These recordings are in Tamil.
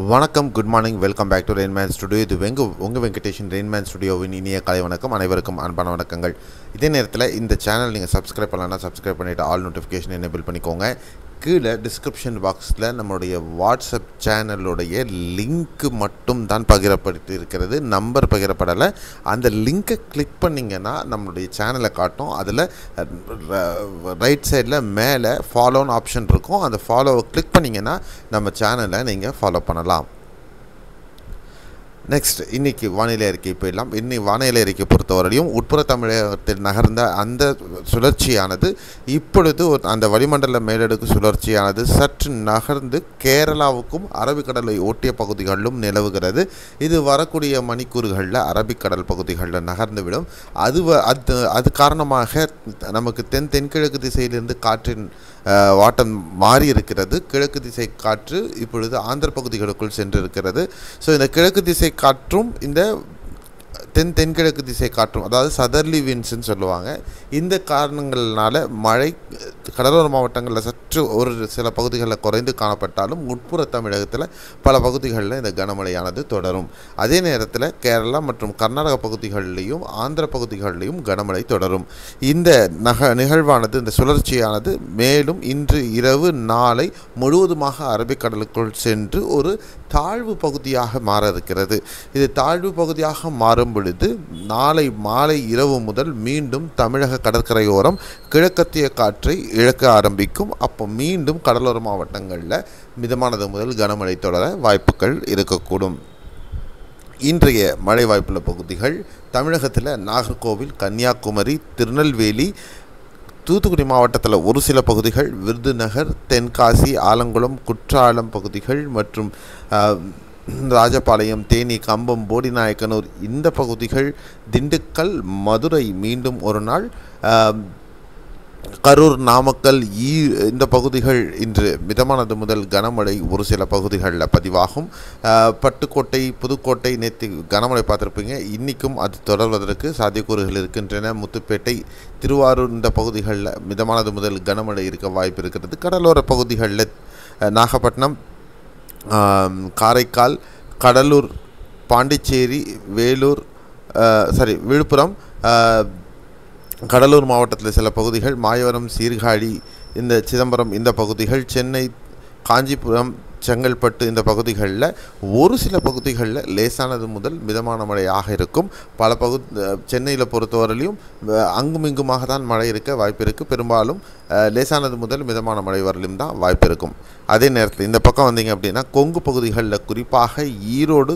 வணக்கம் good morning welcome back to Rainman studio இது வெங்கு உங்கள் வெங்கடேஷன் ரெயின்மேன் ஸ்டுடியோவின் இனிய கலை வணக்கம் அனைவருக்கும் அன்பான வணக்கங்கள் இதே நேரத்தில் இந்த சேனல் நீங்கள் சப்ஸ்கிரைப் பண்ணலன்னா சப்ஸ்கிரைப் பண்ணிவிட்டு ஆல் நோட்டிஃபிகேஷன் எனேபிள் பண்ணிக்கோங்க கீழே டிஸ்கிரிப்ஷன் பாக்ஸில் நம்மளுடைய வாட்ஸ்அப் சேனலுடைய லிங்க்கு மட்டும் தான் பகிரப்பட்டு இருக்கிறது நம்பர் பகிரப்படலை அந்த லிங்கை கிளிக் பண்ணிங்கன்னா நம்மளுடைய சேனலை காட்டும் அதில் ரைட் சைடில் மேலே ஃபாலோன்னு ஆப்ஷன் இருக்கும் அந்த ஃபாலோவை கிளிக் பண்ணிங்கன்னா நம்ம சேனலை நீங்கள் ஃபாலோ பண்ணலாம் நெக்ஸ்ட் இன்னைக்கு வானிலை அறிக்கை போயிடலாம் இன்னைக்கு வானிலை அறிக்கை பொறுத்தவரையும் உட்புற தமிழகத்தில் நகர்ந்த அந்த சுழற்சியானது இப்பொழுது ஒரு அந்த வளிமண்டல மேலடுக்கு சுழற்சியானது சற்று நகர்ந்து கேரளாவுக்கும் அரபிக்கடலை ஒட்டிய பகுதிகளிலும் நிலவுகிறது இது வரக்கூடிய மணிக்கூறுகளில் அரபிக்கடல் பகுதிகளில் நகர்ந்துவிடும் அது வ- அது அது காரணமாக நமக்கு தென் தென்கிழக்கு திசையிலிருந்து காற்றின் அஹ், வாட்டம் மாறி இருக்கிறது கிழக்கு திசை காற்று இப்பொழுது ஆந்திர பகுதிகளுக்குள் சென்றிருக்கிறது ஸோ இந்த கிழக்கு திசை காற்றும் இந்த தென் தென்கிழக்கு திசை காற்றும் அதாவது சதர்லி வின்ஸ்ன்னு சொல்லுவாங்க இந்த காரணங்கள்னால மழை கடலோர மாவட்டங்களில் சற்று ஒரு சில பகுதிகளில் குறைந்து காணப்பட்டாலும் உட்புற தமிழகத்தில் பல பகுதிகளில் இந்த கனமழையானது தொடரும் அதே நேரத்தில் கேரளா மற்றும் கர்நாடக பகுதிகளிலையும் ஆந்திர பகுதிகளிலையும் கனமழை தொடரும் இந்த நக நிகழ்வானது இந்த சுழற்சியானது மேலும் இன்று இரவு நாளை முழுவதுமாக அரபிக்கடலுக்குள் சென்று ஒரு தாழ்வு பகுதியாக மாற இருக்கிறது இது தாழ்வு பகுதியாக மாறும் பொழுது நாளை மாலை இரவு முதல் மீண்டும் தமிழக கடற்கரையோரம் கிழக்கத்திய காற்றை இழக்க ஆரம்பிக்கும் அப்போ மீண்டும் கடலோர மாவட்டங்களில் மிதமானது முதல் கனமழை தொடர வாய்ப்புகள் இருக்கக்கூடும் இன்றைய மழை வாய்ப்புள்ள பகுதிகள் தமிழகத்தில் நாகர்கோவில் கன்னியாகுமரி திருநெல்வேலி தூத்துக்குடி மாவட்டத்தில் ஒரு சில பகுதிகள் விருதுநகர் தென்காசி ஆலங்குளம் குற்றாலம் பகுதிகள் மற்றும் ஆஹ், ராஜபாளையம் தேனி கம்பம் போடிநாயக்கனூர் இந்த பகுதிகள் திண்டுக்கல் மதுரை மீண்டும் ஒரு நாள் ஆஹ், கரூர் நாமக்கல் ஈ இந்த பகுதிகள் இன்று மிதமானது முதல் கனமழை ஒரு சில பகுதிகளில் பதிவாகும் அஹ், பட்டுக்கோட்டை புதுக்கோட்டை நேற்று கனமழை பார்த்துருப்பீங்க இன்றைக்கும் அது தொடர்வதற்கு சாத்தியக்கூறுகள் இருக்கின்றன முத்துப்பேட்டை திருவாரூர் இந்த பகுதிகளில் மிதமானது முதல் கனமழை இருக்க வாய்ப்பு இருக்கிறது கடலோர பகுதிகளில் அஹ், நாகப்பட்டினம் ஆம், காரைக்கால் கடலூர் பாண்டிச்சேரி வேலூர் சாரி விழுப்புரம் அஹ், கடலூர் மாவட்டத்தில் சில பகுதிகள் மாயவரம் சீர்காழி இந்த சிதம்பரம் இந்த பகுதிகள் சென்னை காஞ்சிபுரம் செங்கல்பட்டு இந்த பகுதிகளில் ஒரு சில பகுதிகளில் லேசானது முதல் மிதமான மழையாக இருக்கும் பல பகுதி சென்னையில் பொறுத்தவரையிலும் அஹ், அங்கும் இங்குமாக தான் மழை இருக்க வாய்ப்பு இருக்குது பெரும்பாலும் அஹ், லேசானது முதல் மிதமான மழை வரலும் தான் வாய்ப்பு இருக்கும் அதே நேரத்தில் இந்த பக்கம் வந்தீங்க அப்படின்னா கொங்கு பகுதிகளில் குறிப்பாக ஈரோடு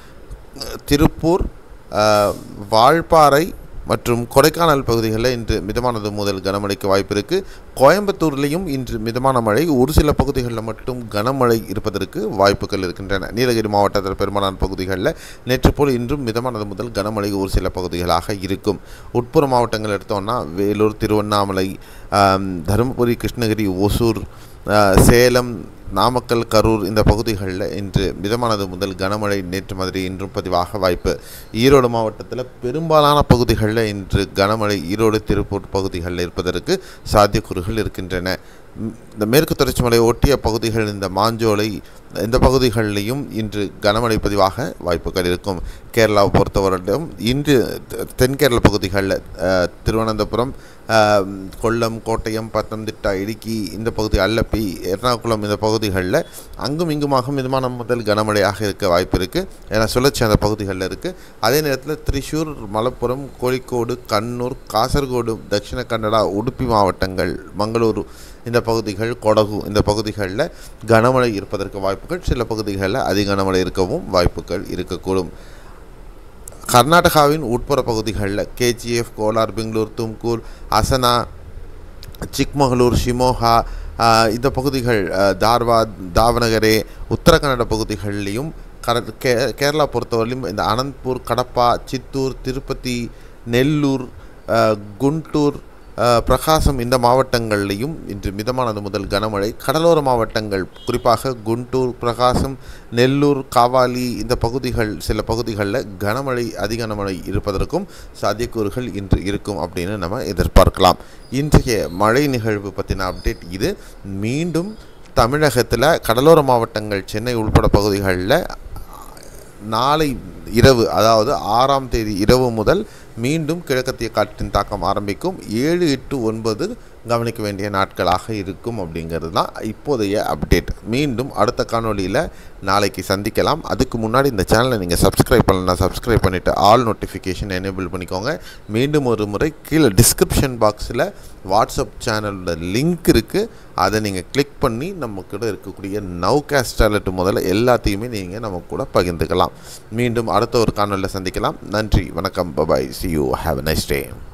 திருப்பூர் அஹ், வால்பாறை மற்றும் கொடைக்கானல் பகுதிகளில் இன்று மிதமானது முதல் கனமழைக்கு வாய்ப்பு இருக்குது கோயம்புத்தூர்லேயும் இன்று மிதமான மழை ஒரு சில பகுதிகளில் மட்டும் கனமழை இருப்பதற்கு வாய்ப்புகள் இருக்கின்றன நீலகிரி மாவட்டத்தில் பெரும்பாலான பகுதிகளில் நேற்று போல் இன்றும் மிதமானது முதல் கனமழை ஒரு சில பகுதிகளாக இருக்கும் உட்புற மாவட்டங்கள் எடுத்தோம்னா வேலூர் திருவண்ணாமலை ஆம், தருமபுரி கிருஷ்ணகிரி ஒசூர் ஆ, சேலம் நாமக்கல் கரூர் இந்த பகுதிகளில் இன்று மிதமானது முதல் கனமழை நேற்று மாதிரி இன்றும் பதிவாக வாய்ப்பு ஈரோடு மாவட்டத்தில் பெரும்பாலான பகுதிகளில் இன்று கனமழை ஈரோடு திருப்பூர் பகுதிகளில் இருப்பதற்கு சாத்தியக்கூறுகள் இருக்கின்றன ம், இந்த மேற்கு தொடர்ச்சி மலை ஒட்டிய பகுதிகள் இந்த மாஞ்சோலை இந்த பகுதிகளிலையும் இன்று கனமழை பதிவாக வாய்ப்புகள் இருக்கும் கேரளாவை பொறுத்தவரையிலும் இன்று தெ- தென்கேரள பகுதிகளில் அஹ், திருவனந்தபுரம் அஹ், கொல்லம் கோட்டயம் பத்தனம்திட்டா இடுக்கி இந்த பகுதி அல்லப்பி எர்ணாகுளம் இந்த பகுதிகளில் அங்கும் இங்குமாக மிதமான முதல் கனமழையாக இருக்க வாய்ப்பு இருக்குது ஏன்னா சுழற்சி அந்த பகுதிகளில் இருக்குது அதே நேரத்தில் திரிசூர் மலப்புரம் கோழிக்கோடு கண்ணூர் காசர்கோடு தட்சிண கன்னடா உடுப்பி மாவட்டங்கள் மங்களூரு இந்த பகுதிகள் கொடகு இந்த பகுதிகளில் கனமழை இருப்பதற்கு வாய்ப்புகள் சில பகுதிகளில் அதிக கனமழை இருக்கவும் வாய்ப்புகள் இருக்கக்கூடும் கர்நாடகாவின் உட்புற பகுதிகளில் கேஜிஎஃப் கோலார் பெங்களூர் தும்கூர் அசனா சிக்மகளூர் ஷிமோகா ஆஹ், இந்த பகுதிகள் ஆஹ், தார்வாத் தாவனகரே உத்தரகன்னட பகுதிகளிலையும் கர கே கேரளா பொறுத்தவரையிலும் இந்த அனந்த்பூர் கடப்பா சித்தூர் திருப்பதி நெல்லூர் ஆஹ், குண்டூர் ஆஹ், பிரகாசம் இந்த மாவட்டங்கள்லையும் இன்று மிதமானது முதல் கனமழை கடலோர மாவட்டங்கள் குறிப்பாக குண்டூர் பிரகாசம் நெல்லூர் காவாலி இந்த பகுதிகள் சில பகுதிகளில் கனமழை அதிக கனமழை இருப்பதற்கும் சாத்தியக்கூறுகள் இன்று இருக்கும் அப்படின்னு நம்ம எதிர்பார்க்கலாம் இன்றைய மழை நிகழ்வு பற்றின அப்டேட் இது மீண்டும் தமிழகத்தில் கடலோர மாவட்டங்கள் சென்னை உள்பட பகுதிகளில் நாளை இரவு அதாவது ஆறாம் தேதி இரவு முதல் மீண்டும் கிழக்கத்திய காற்றின் தாக்கம் ஆரம்பிக்கும் ஏழு எட்டு ஒன்பது கவனிக்க வேண்டிய நாட்களாக இருக்கும் அப்படிங்கிறது தான் இப்போதைய அப்டேட் மீண்டும் அடுத்த காணொளியில் நாளைக்கு சந்திக்கலாம் அதுக்கு முன்னாடி இந்த சேனலை நீங்கள் சப்ஸ்கிரைப் பண்ணலாம் சப்ஸ்கிரைப் பண்ணிவிட்டு ஆல் நோட்டிஃபிகேஷன் எனேபிள் பண்ணிக்கோங்க மீண்டும் ஒரு முறை கீழே டிஸ்கிரிப்ஷன் பாக்ஸில் வாட்ஸ்அப் சேனலோட லிங்க் இருக்குது அதை நீங்கள் கிளிக் பண்ணி நம்ம கூட இருக்கக்கூடிய நவ் கேஸ்டாலட் முதல்ல எல்லாத்தையுமே நீங்கள் நம்ம கூட பகிர்ந்துக்கலாம் மீண்டும் அடுத்த ஒரு காணொலியில் சந்திக்கலாம் நன்றி வணக்கம் bye bye see you have a nice day